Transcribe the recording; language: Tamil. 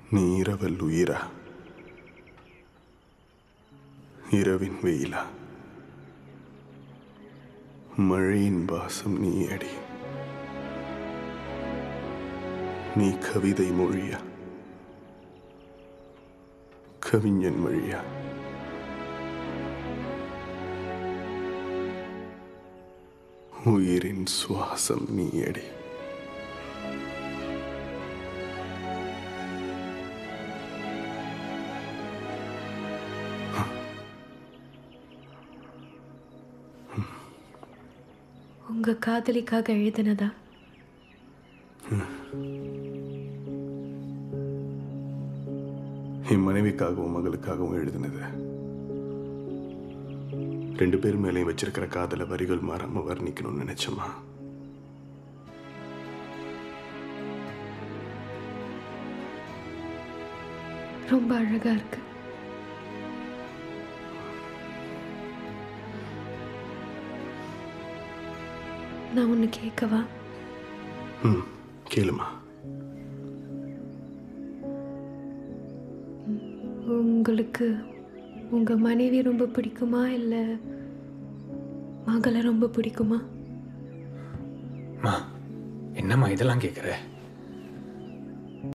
நீ இரவல் உயிரா இரவின் வெயிலா மழையின் வாசம் நீ அடி நீ கவிதை மொழியா கவிஞன் மொழியா உயிரின் சுவாசம் நீ அடி உங்க காதலிக்காக எழுதினதா என் மனைவிக்காகவும் மகளுக்காகவும் எழுதினது ரெண்டு பேர் மேலேயும் வச்சிருக்கிற காதல வரிகள் மாறாம வர்ணிக்கணும்னு நினைச்சமா ரொம்ப அழகா இருக்கு நான் ஒன்று கேட்கவா ம் கேளுமா உங்களுக்கு உங்க மனைவி ரொம்ப பிடிக்குமா இல்லை மகளை ரொம்ப பிடிக்குமா மா என்னம்மா இதெல்லாம் கேட்குற